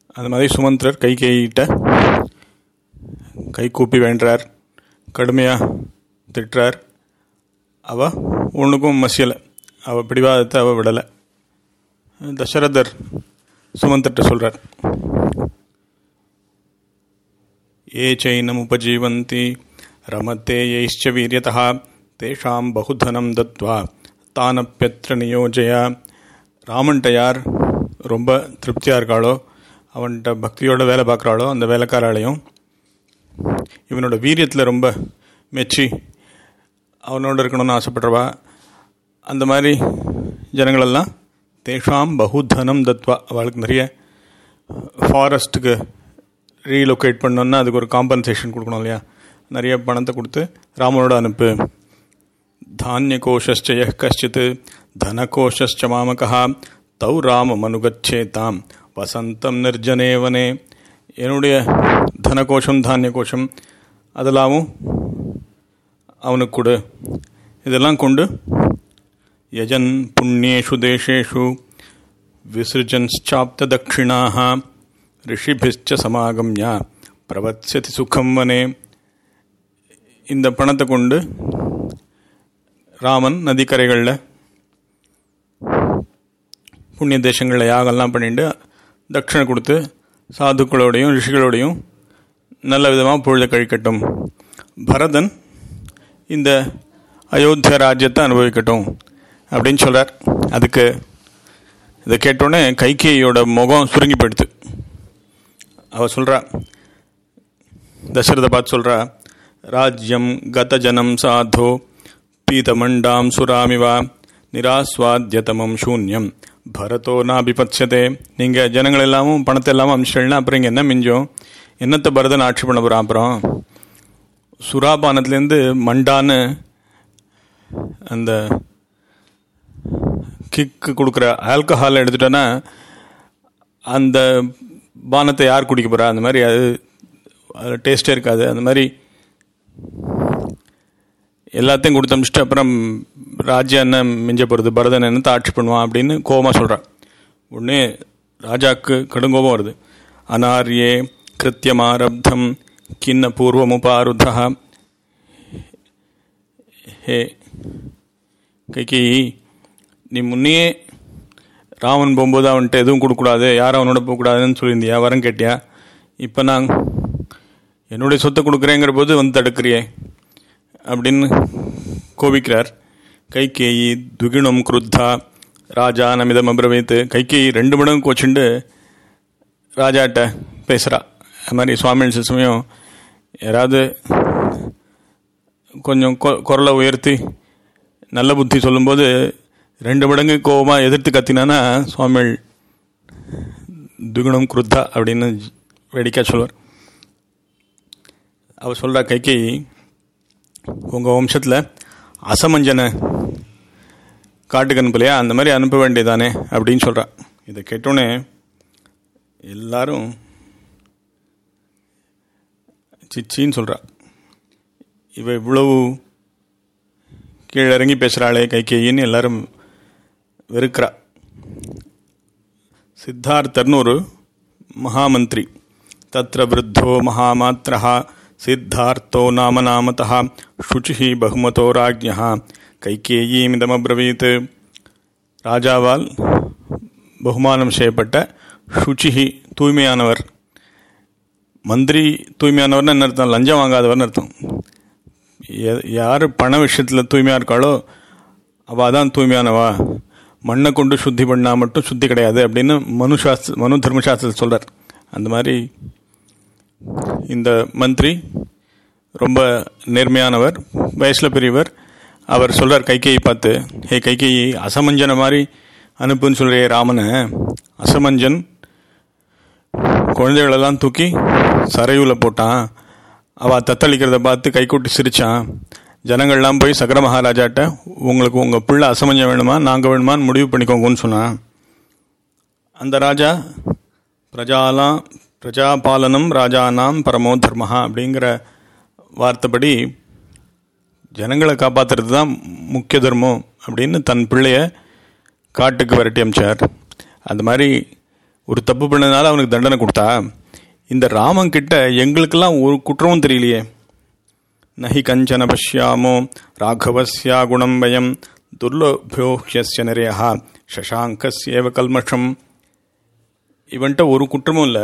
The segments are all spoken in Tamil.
அந்த மாதிரி சுமந்திரர் கை கையிட்ட கை கூப்பி வேண்டார் கடுமையாக திட்டுறார் அவ ஒன்றுக்கும் மசியலை அவள் பிடிவாதத்தை அவள் விடலை தசரதர் சுமந்திரட்ட சொல்கிறார் ஏ சைனம் உபஜீவந்தி ரமத்தே யைஷ்ச வீரியதா தேஷாம் பகுதனம் தத்வா தானப்பியத்திர நியோஜய ராமன்ட்ட யார் ரொம்ப திருப்தியாக இருக்காளோ அவன்கிட்ட பக்தியோட வேலை பார்க்குறாளோ அந்த வேலைக்காராலையும் இவனோட வீரியத்தில் ரொம்ப மெச்சி அவனோட இருக்கணும்னு ஆசைப்படுறவா அந்த மாதிரி ஜனங்களெல்லாம் தேஷாம் பகுதனம் தத்வா அவளுக்கு நிறைய ஃபாரஸ்ட்டுக்கு ரீலொகேட் பண்ணோன்னா அதுக்கு ஒரு காம்பன்சேஷன் கொடுக்கணும் இல்லையா நிறைய பணத்தை கொடுத்து ராமனோட அனுப்பு தானிய கோஷஸ்ச யः கஷ்டித் தனகோஷஸ்ச மாமகா தௌ ராமம் அனுகச்சேதாம் வசந்தம் நிர்ஜனேவனே என்னுடைய தனகோஷம் தானிய கோஷம் அதெல்லாமும் அவனுக்கு கொடு இதெல்லாம் கொண்டு யஜன் புண்ணியேஷு தேசேஷு விசிருஜன்ச்சாப்த தட்சிணாக ரிஷிபிஷ்ச சமாகம்ய பிரவத்சதி சுகம் வனே இந்த பணத்தை கொண்டு ராமன் நதிக்கரைகளில் புண்ணிய தேசங்களில் யாகெல்லாம் பண்ணிட்டு தட்சிணை கொடுத்து சாதுக்களோடையும் ரிஷிகளோடையும் நல்ல விதமாக பொழுத கழிக்கட்டும் பரதன் இந்த அயோத்தியா ராஜ்யத்தை அனுபவிக்கட்டும் அப்படின்னு சொல்கிறார் அதுக்கு இதை கேட்டோடனே கைகேயோட முகம் சுருங்கி போயிடுது அவ சொல்கிறா தசரதை பார்த்து சொல்கிறா ராஜ்யம் கதஜனம் சாதோ பீதமண்டாம் சுராமிவா நிராஸ்வாத்தியதமம் சூன்யம் பரதோ நாபிபட்சதே நீங்கள் ஜனங்கள் எல்லாமும் பணத்தை எல்லாமும் அமிச்சிட்டா அப்புறம் இங்கே என்ன மிஞ்சம் என்னத்தை பரதன் ஆட்சி பண்ண போகிறான் அப்புறம் சுறாபானத்துலேருந்து மண்டான்னு அந்த கிக்கு கொடுக்குற ஆல்கஹால் எடுத்துட்டோன்னா அந்த பானத்தை யார் குடிக்க போகிறா அந்த மாதிரி அது அது டேஸ்டே இருக்காது அந்த மாதிரி எல்லாத்தையும் கொடுத்து அமிச்சிட்டு அப்புறம் ராஜா என்ன மிஞ்ச போகிறது பரதன் என்னத்தை ஆட்சி பண்ணுவான் அப்படின்னு கோபமாக சொல்கிறான் உடனே ராஜாவுக்கு கடுங்கோபம் வருது அனார்யே கிருத்தியமாரப்தம் கிண்ண பூர்வமுபாருதா ஹே கைகி நீ முன்னையே ராமன் போகும்போது அவன்கிட்ட எதுவும் கொடுக்கூடாது யாரும் அவனோட போகக்கூடாதுன்னு சொல்லியிருந்தியா வரம் கேட்டியா இப்போ நான் என்னுடைய சொத்தை கொடுக்குறேங்கிற போது வந்து தடுக்கிறியே அப்படின்னு கோபிக்கிறார் கைகேயி துகிணம் குருத்தா ராஜா நமிதம் அபிரவேத்து கைகேயி ரெண்டு மடங்கு கோச்சுண்டு ராஜாட்ட பேசுகிறா அது மாதிரி சுவாமி சில சமயம் யாராவது கொஞ்சம் கொ- குரலை உயர்த்தி நல்ல புத்தி சொல்லும்போது ரெண்டு மடங்கு கோபமாக எதிர்த்து கத்தினானா சுவாமிகள் துகுணம் குருத்தா அப்படின்னு வேடிக்கை சொல்வார் அவர் சொல்கிறா கைகை உங்கள் வம்சத்தில் அசமஞ்சனை காட்டுக்கு அனுப்பலையா அந்த மாதிரி அனுப்ப வேண்டியதானே அப்படின்னு சொல்கிறா இதை கேட்டோன்னே எல்லாரும் சிச்சின்னு சொல்கிறா இவ இவ்வளவு கீழே இறங்கி பேசுகிறாளே கைகேயின்னு எல்லாரும் வெறுக்கிறா சித்தார்த்தர்னு ஒரு மகாமந்திரி தத்ர விருத்தோ மகாமாத்திரா சித்தார்த்தோ நாம நாமதா சுச்சி பகுமதோ ராஜ்யா கைகேயீமிதமப்ரவீத் ராஜாவால் பகுமானம் செய்யப்பட்ட சுச்சிஹி தூய்மையானவர் மந்திரி தூய்மையானவர்னு என்ன அர்த்தம் லஞ்சம் வாங்காதவர்னு அர்த்தம் ய- யார் பண விஷயத்தில் தூய்மையாக இருக்காளோ அவள் தான் தூய்மையானவா மண்ணை கொண்டு சுத்தி பண்ணா மட்டும் சுத்தி கிடையாது அப்படின்னு மனு சாஸ்திர மனு தர்மசாஸ்திரத்தில் சொல்கிறார் அந்த மாதிரி இந்த மந்திரி ரொம்ப நேர்மையானவர் வயசில் பெரியவர் அவர் சொல்கிறார் கைகேயை பார்த்து ஹே கைகேயி அசமஞ்சன மாதிரி அனுப்புன்னு சொல்கிறியே ராமனை அசமஞ்சன் குழந்தைகளெல்லாம் தூக்கி சரையூவில் போட்டான் அவள் தத்தளிக்கிறத பார்த்து கைகூட்டி சிரிச்சான் ஜனங்கள்லாம் போய் சகர மகாராஜாட்ட உங்களுக்கு உங்கள் பிள்ளை அசமஞ்சம் வேணுமா நாங்கள் வேணுமான்னு முடிவு பண்ணிக்கோங்கன்னு சொன்னான் அந்த ராஜா பிரஜாலாம் பிரஜாபாலனம் ராஜானாம் பரமோ தர்மஹா அப்படிங்கிற வார்த்தைப்படி ஜனங்களை காப்பாற்றுறது தான் முக்கிய தர்மம் அப்படின்னு தன் பிள்ளைய காட்டுக்கு விரட்டி அமிச்சார் அந்த மாதிரி ஒரு தப்பு பண்ணதுனால அவனுக்கு தண்டனை கொடுத்தா இந்த ராமன் கிட்ட எங்களுக்கெல்லாம் ஒரு குற்றமும் தெரியலையே நஹி கஞ்சன பஷ்யாமோ ராഘவஸ்யா குணம் வயம் துர்லோபியோஹ்யஸ்ய நிறையா சசாங்கஸ்யேவ கல்மஷம் இவன்ட்ட ஒரு குற்றமும் இல்லை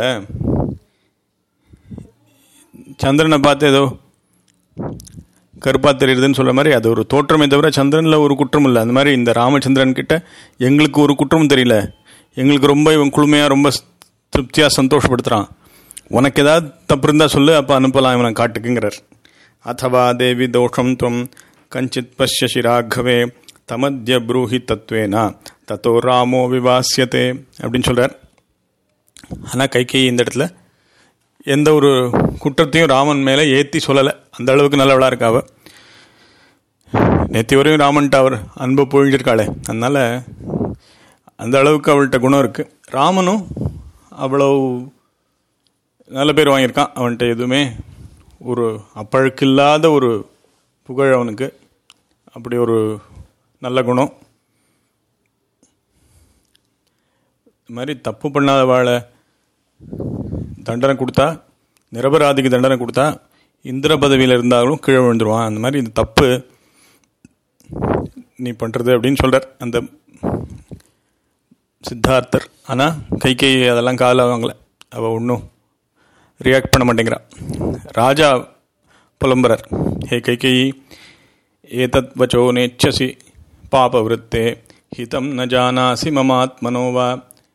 சந்திரனை பார்த்து ஏதோ கருப்பா தெரியுதுன்னு சொல்ற மாதிரி அது ஒரு தோற்றமே தவிர சந்திரனில் ஒரு குற்றம் இல்லை அந்த மாதிரி இந்த ராமச்சந்திரன் கிட்ட எங்களுக்கு ஒரு குற்றமும் தெரியல எங்களுக்கு ரொம்ப இவன் குளுமையாக ரொம்ப திருப்தியாக சந்தோஷப்படுத்துகிறான் உனக்கு ஏதாவது தப்பு இருந்தால் சொல்லு அப்போ அனுப்பலாம் இவனை காட்டுக்குங்கிறார் அத்தவா தேவி தோஷம் துவம் கஞ்சித் பஷ்யசி ராகவே தமத்ய ப்ரூஹி தத்வேனா தத்தோ ராமோ விவாசியத்தே அப்படின்னு சொல்கிறார் ஆனால் கைகை இந்த இடத்துல எந்த ஒரு குற்றத்தையும் ராமன் மேலே ஏற்றி சொல்லலை அந்த அளவுக்கு நல்லவளாக இருக்கா அவ நேற்று வரையும் ராமன்ட்ட அவர் அன்பு பொழிஞ்சிருக்காளே அதனால் அந்த அளவுக்கு அவள்கிட்ட குணம் இருக்குது ராமனும் அவ்வளோ நல்ல பேர் வாங்கியிருக்கான் அவன்கிட்ட எதுவுமே ஒரு அப்பழுக்கில்லாத ஒரு புகழ் அவனுக்கு அப்படி ஒரு நல்ல குணம் இது மாதிரி தப்பு பண்ணாத வாழை தண்டனை கொடுத்தா நிரபராதிக்கு தண்டனை கொடுத்தா இந்திர பதவியில் இருந்தாலும் கீழே விழுந்துருவான் அந்த மாதிரி இது தப்பு நீ பண்ணுறது அப்படின்னு சொல்கிறார் அந்த சித்தார்த்தர் ஆனால் கைகை அதெல்லாம் காதில் வாங்கலை அவள் ஒன்றும் ரியாக்ட் பண்ண மாட்டேங்கிறா ராஜா புலம்புறார் ஹே கைகேயி ஏதத் வச்சோ நேச்சசி பாபவிருத்தே ஹிதம் ந ஜானாசி மமாத்மனோ வா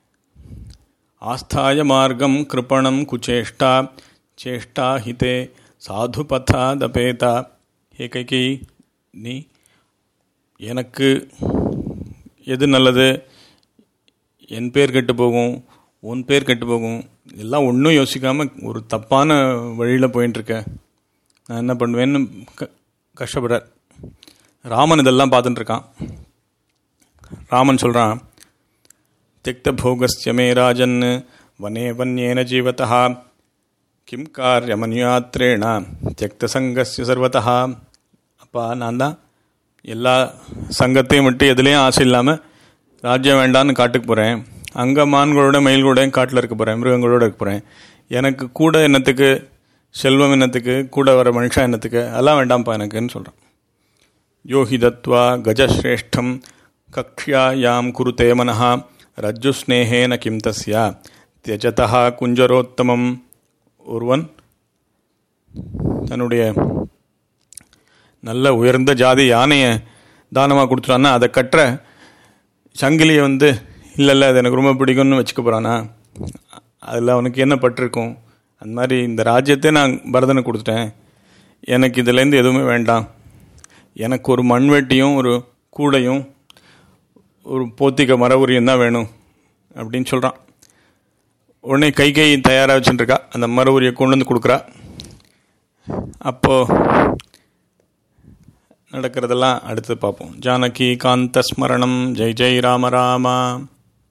ஆஸ்தாய மார்க்கம் கிருப்பணம் குச்சேஷ்டா சேஷ்டா ஹிதே சாதுபதா தபேதா ஹே கைகை நீ எனக்கு எது நல்லது என் பேர் கெட்டு போகும் உன் பேர் கெட்டு போகும் எல்லாம் ஒன்றும் யோசிக்காமல் ஒரு தப்பான வழியில் போயின்ட்டுருக்க நான் என்ன பண்ணுவேன்னு க கஷ்டப்படுறார் ராமன் இதெல்லாம் பார்த்துட்டுருக்கான் ராமன் சொல்கிறான் திக்தபோகஸ்ய மே ராஜன் வனே வன்யேன ஜீவதா கிம் காரியமன்யாத்திரேண தியக்த சங்கஸ்ய சர்வதா அப்பா நான் தான் எல்லா சங்கத்தையும் விட்டு எதுலேயும் ஆசை இல்லாமல் ராஜ்யம் வேண்டான்னு காட்டுக்கு போகிறேன் அங்கே மான்களோட மயில்களோட காட்டில் இருக்க போகிறேன் மிருகங்களோட இருக்க போகிறேன் எனக்கு கூட என்னத்துக்கு செல்வம் என்னத்துக்கு கூட வர மனுஷன் என்னத்துக்கு அதெல்லாம் வேண்டாம்ப்பா எனக்குன்னு சொல்கிறான் யோஹி தத்வா கஜஸ்ரேஷ்டம் கக்ஷ்யாயாம் குருதே மனஹா ரஜ்ஜுஸ்னேகேன கிம் தஸ்யா தியஜதா குஞ்சரோத்தமம் ஒருவன் தன்னுடைய நல்ல உயர்ந்த ஜாதி யானையை தானமாக கொடுத்துட்டான்னா அதை கட்டுற சங்கிலியை வந்து இல்லை இல்லை அது எனக்கு ரொம்ப பிடிக்கும்னு வச்சுக்க போகிறானா அதில் அவனுக்கு என்ன பட்டிருக்கும் அந்த மாதிரி இந்த ராஜ்யத்தை நான் பரதனை கொடுத்துட்டேன் எனக்கு இதுலேருந்து எதுவுமே வேண்டாம் எனக்கு ஒரு மண்வெட்டியும் ஒரு கூடையும் ஒரு போத்திக்க மர உரியம் தான் வேணும் அப்படின்னு சொல்கிறான் உடனே கை கை தயாராக வச்சுட்டுருக்கா அந்த மர உரியை கொண்டு வந்து கொடுக்குறா அப்போது நடக்கிறதெல்லாம் அடுத்து பார்ப்போம் ஜானகி காந்த ஸ்மரணம் ஜெய் ஜெய் ராம ராமா